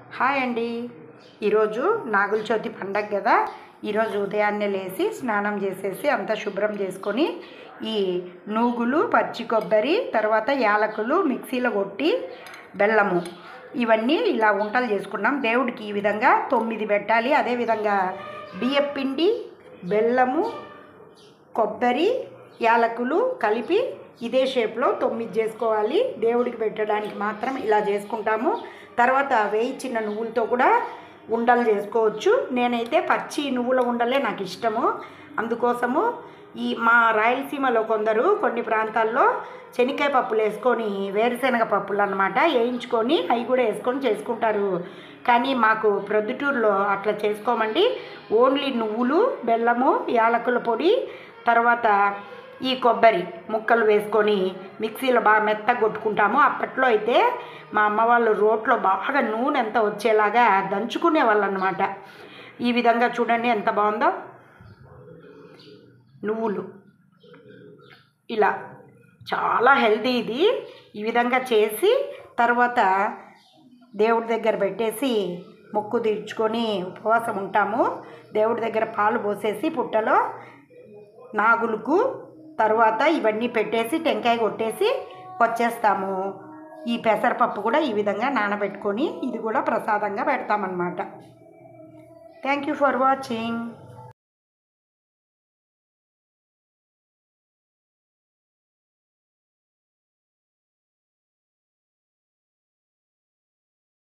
hi అండి ఈరోజు నాగుల చవితి పండగ కదా ఈరోజు ఉదయాన్నే లేచి స్నానం చేసేసి అంతా శుభ్రం చేసుకొని ఈ నూగులు పచ్చి కొబ్బరి తర్వాత యాలకులు మిక్సీలో కొట్టి బెల్లము ఇవన్నీ ఇలా వంటలు చేసుకున్నాం దేవుడికి ఈ విధంగా తొమ్మిది పెట్టాలి అదేవిధంగా బియ్యపిండి బెల్లము కొబ్బరి యాలకులు కలిపి ఇదే షేప్లో తొమ్మిది చేసుకోవాలి దేవుడికి పెట్టడానికి మాత్రం ఇలా చేసుకుంటాము తర్వాత వేయి చిన్న నువ్వులతో కూడా ఉండలు చేసుకోవచ్చు నేనైతే పచ్చి నువ్వుల ఉండలే నాకు ఇష్టము అందుకోసము ఈ మా రాయలసీమలో కొందరు కొన్ని ప్రాంతాల్లో శనక్కాయ పప్పులు వేసుకొని వేరుశనగ పప్పులు అనమాట వేయించుకొని అవి కూడా వేసుకొని చేసుకుంటారు కానీ మాకు ప్రొద్దుటూరులో అట్లా చేసుకోమండి ఓన్లీ నువ్వులు బెల్లము యాలకుల పొడి తర్వాత ఈ కొబ్బరి ముక్కలు వేసుకొని మిక్సీలో బాగా మెత్తగా కొట్టుకుంటాము అప్పట్లో అయితే మా అమ్మ వాళ్ళు రోట్లో బాగా నూనె ఎంత వచ్చేలాగా దంచుకునే వాళ్ళు అనమాట ఈ విధంగా చూడండి ఎంత బాగుందో నువ్వులు ఇలా చాలా హెల్తీ ఇది ఈ విధంగా చేసి తర్వాత దేవుడి దగ్గర పెట్టేసి మొక్కు తీర్చుకొని ఉపవాసం ఉంటాము దేవుడి దగ్గర పాలు పోసేసి పుట్టలో నాగులకు తర్వాత ఇవన్నీ పెట్టేసి టెంకాయ కొట్టేసి వచ్చేస్తాము ఈ పెసరపప్పు కూడా ఈ విధంగా నానబెట్టుకొని ఇది కూడా ప్రసాదంగా పెడతామన్నమాట థ్యాంక్ యూ ఫర్ వాచింగ్